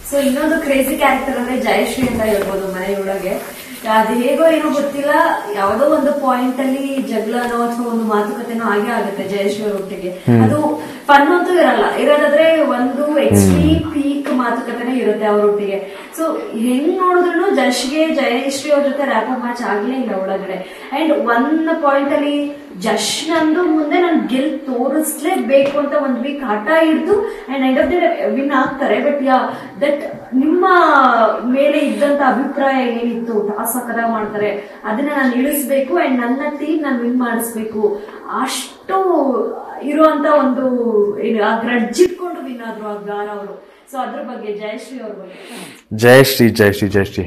so ಇನ್ನೊಂದು crazy character ಅಂದ್ರೆ ಜಯಶ್ರೀ ಅಂತ ಹೇಳ್ಬೋದು ಮನೆಯೊಳಗೆ ಅದು ಹೇಗೋ ಏನೋ ಗೊತ್ತಿಲ್ಲ ಯಾವುದೋ ಒಂದು ಪಾಯಿಂಟ್ ಅಲ್ಲಿ ಜಗಳನೋ ಅಥವಾ ಒಂದು ಮಾತುಕತೆನೋ ಆಗೇ ಆಗುತ್ತೆ ಜಯಶ್ರೀ ಅವರೊಟ್ಟಿಗೆ ಅದು ಫನ್ ಅಂತೂ ಇರಲ್ಲ ಇರೋದಾದ್ರೆ ಒಂದು ಎಕ್ಸ್ಟ್ರೀಮ್ ಪೀಕ್ ಮಾತುಕತೆನೇ ಇರುತ್ತೆ ಅವರೊಟ್ಟಿಗೆ ಸೊ ಹೆಂಗ್ ನೋಡಿದ್ರು ಜಶ್ಗೆ ಜಯಶ್ರೀ ಅವ್ರ ಜೊತೆ ರ್ಯಾಪ್ ಮ್ಯಾಚ್ ಆಗ್ಲೇ ಇಲ್ಲ ಒಳಗಡೆ ಅಂಡ್ ಒಂದ್ ಪಾಯಿಂಟ್ ಅಲ್ಲಿ ಜಶ್ ನಂದು ಮುಂದೆ ನಾನು ಗೆಲ್ ತೋರಿಸ್ಲೇಬೇಕು ಅಂತ ಒಂದ್ ವೀಕ್ ಹಠ ಹಿಡ್ದು and end of the win ಆಗ್ತಾರೆ ಬಟ್ ಯಾ ದಟ್ ನಿಮ್ಮ ಮೇಲೆ ಇದ್ದಂತ ಅಭಿಪ್ರಾಯ ಏನಿತ್ತು ಟಾಸಕರ ಮಾಡ್ತಾರೆ ಅದನ್ನ ನಾನು ಇಳಿಸ್ಬೇಕು ಅಂಡ್ ನನ್ನ ಟೀಮ್ ನಾನು ವಿನ್ ಮಾಡಿಸ್ಬೇಕು ಅಷ್ಟು ಇರುವಂತ ಒಂದು ಏನು ಆ ಗ್ರಡ್ಜ್ ಇಟ್ಕೊಂಡು ವಿನ್ ಆದ್ರು ಆ ಗಾರ ಅವರು ಸೊ ಅದ್ರ ಬಗ್ಗೆ ಜಯಶ್ರೀ ಅವ್ರ ಬಗ್ಗೆ ಜಯಶ್ರೀ ಜಯಶ್ರೀ ಜಯಶ್ರೀ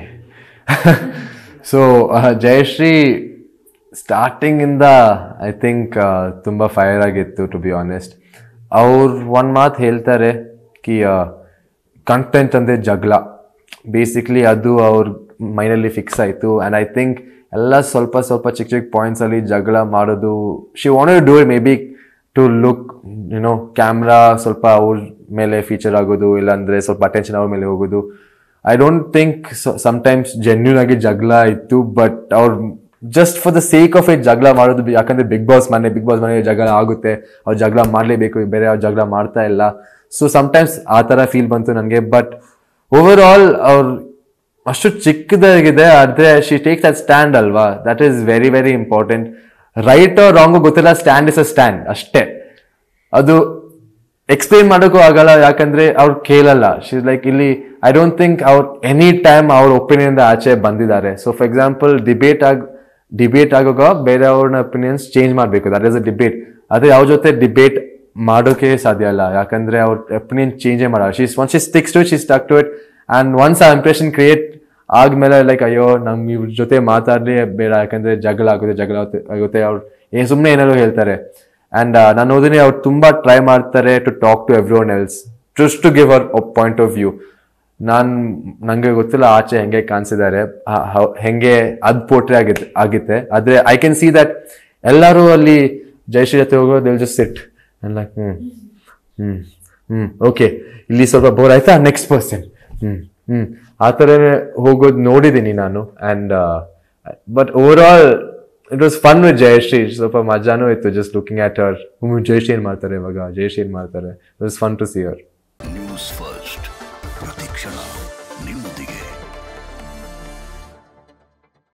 ಸೊ ಜಯಶ್ರೀ ಸ್ಟಾರ್ಟಿಂಗಿಂದ ಐ ಥಿಂಕ್ ತುಂಬ ಫೈರ್ ಆಗಿತ್ತು ಟು ಬಿ ಆನೆಸ್ಟ್ ಅವ್ರು ಒಂದು ಮಾತು ಹೇಳ್ತಾರೆ ಕಿ ಕಂಟೆಂಟ್ ಅಂದರೆ ಜಗಳ ಬೇಸಿಕ್ಲಿ ಅದು ಅವ್ರ ಮೈಂಡಲ್ಲಿ ಫಿಕ್ಸ್ ಆಯಿತು ಆ್ಯಂಡ್ ಐ ಥಿಂಕ್ ಎಲ್ಲ ಸ್ವಲ್ಪ ಸ್ವಲ್ಪ ಚಿಕ್ಕ ಚಿಕ್ಕ ಪಾಯಿಂಟ್ಸಲ್ಲಿ ಜಗಳ ಮಾಡೋದು she want do it maybe to look you know camera ಸ್ವಲ್ಪ ಅವ್ರ ಮೇಲೆ ಫೀಚರ್ ಆಗೋದು ಇಲ್ಲಾಂದರೆ ಸ್ವಲ್ಪ ಅಟೆನ್ಷನ್ ಅವ್ರ ಮೇಲೆ ಹೋಗೋದು I don't think sometimes genuine ಆಗಿ ಜಗಳ ಇತ್ತು ಬಟ್ ಅವ್ರು just for the sake of it ಜಗಳ ಮಾಡೋದು ಬಿ- ಯಾಕಂದ್ರೆ ಬಿಗ್ ಬಾಸ್ ಮನೆ ಬಿಗ್ ಬಾಸ್ ಮನೆ ಜಗಳ ಆಗುತ್ತೆ ಅವ್ರು ಜಗಳ ಮಾಡಲೇಬೇಕು ಬೇರೆ ಅವ್ರು ಜಗಳ ಮಾಡ್ತಾ ಇಲ್ಲ ಸೊ ಸಮ್ಟೈಮ್ಸ್ ಆ ಥರ ಫೀಲ್ ಬಂತು ನನಗೆ ಬಟ್ ಓವರ್ ಆಲ್ ಅವ್ರು ಅಷ್ಟು ಚಿಕ್ಕದಾಗಿದೆ ಆದ್ರೆ ಶಿ ಟೇಕ್ಸ್ ದಟ್ ಸ್ಟ್ಯಾಂಡ್ ಅಲ್ವಾ that is very very important right wrong ಗೊತ್ತಿಲ್ಲ ಸ್ಟ್ಯಾಂಡ್ ಇಸ್ ಅ ಸ್ಟ್ಯಾಂಡ್ ಅಷ್ಟೇ ಅದು ಎಕ್ಸ್ಪ್ಲೇನ್ ಮಾಡೋಕ್ಕೂ ಆಗಲ್ಲ ಯಾಕಂದ್ರೆ ಅವ್ರು ಕೇಳಲ್ಲ ಶಿ ಲೈಕ್ ಇಲ್ಲಿ ಐ ಡೋಂಟ್ ಥಿಂಕ್ ಅವ್ರು ಎನಿ ಟೈಮ್ ಅವ್ರ ಒಪಿನಿಯನ್ ಆಚೆ ಬಂದಿದ್ದಾರೆ ಸೊ ಫಾರ್ ಎಕ್ಸಾಂಪಲ್ ಡಿಬೇಟ್ ಆಗ ಡಿಬೇಟ್ ಆಗುವಾಗ ಬೇರೆಯವ್ರನ್ನ ಒಪಿನಿಯನ್ಸ್ ಚೇಂಜ್ ಮಾಡಬೇಕು ದಟ್ ಇಸ್ ಅ ಡಿಬೇಟ್ ಅದೇ ಯಾವ ಜೊತೆ ಡಿಬೇಟ್ ಮಾಡೋಕೆ ಸಾಧ್ಯ ಇಲ್ಲ ಯಾಕಂದ್ರೆ ಅವ್ರ ಒಪಿನಿಯನ್ ಚೇಂಜೇ ಮಾಡಲ್ಲ she's once she sticks to she stuck to it and once ಆ ಇಂಪ್ರೆಷನ್ ಕ್ರಿಯೇಟ್ ಆದ್ಮೇಲೆ ಲೈಕ್ ಅಯ್ಯೋ ನಮ್ಗೆ ಇವ್ರ ಜೊತೆ ಮಾತಾಡಲಿ ಬೇಡ ಯಾಕಂದ್ರೆ ಜಗಳ ಆಗುತ್ತೆ ಜಗಳ ಆಗುತ್ತೆ- ಆಗುತ್ತೆ ಅವ್ರು ಏ ಸುಮ್ಮನೆ ಏನಾದ್ರು ಹೇಳ್ತಾರೆ ಅಂಡ್ ನಾನು ಓದಿನಿ ಅವ್ರು ತುಂಬಾ ಟ್ರೈ ಮಾಡ್ತಾರೆ to talk to every one else just to give our point of view ನಾನ್ ನಂಗೆ ಗೊತ್ತಿಲ್ಲ ಆಚೆ ಹೆಂಗೆ ಕಾಣಿಸಿದ್ದಾರೆ ಹೆಂಗೆ ಅದ್ ಪೋಟ್ರೆ ಆಗಿತ್ತು ಆಗಿತ್ತೆ ಆದ್ರೆ ಐ ಕ್ಯಾನ್ ಸಿ ದಟ್ ಎಲ್ಲರೂ ಅಲ್ಲಿ ಜಯಶ್ರೀ ಜೊತೆ ಹೋಗೋ ದಿಲ್ just sit like hmm hmm hmm okay ಇಲ್ಲಿ ಸ್ವಲ್ಪ ಬೋರ್ ಆಯ್ತಾ ನೆಕ್ಸ್ಟ್ ಪರ್ಸನ್ ಹ್ಮ್ ಹ್ಮ್ ಆ ಥರನೇ ಹೋಗೋದು ನೋಡಿದ್ದೀನಿ ನಾನು and but overall it was fun with Jayashree ಸ್ವಲ್ಪ ಮಜಾನೂ ಇತ್ತು just looking at our Jayashree ಏನ್ ಮಾಡ್ತಾರೆ ಇವಾಗ ಜಯಶ್ರೀ ಏನ್ ಮಾಡ್ತಾರೆ it was fun to see our news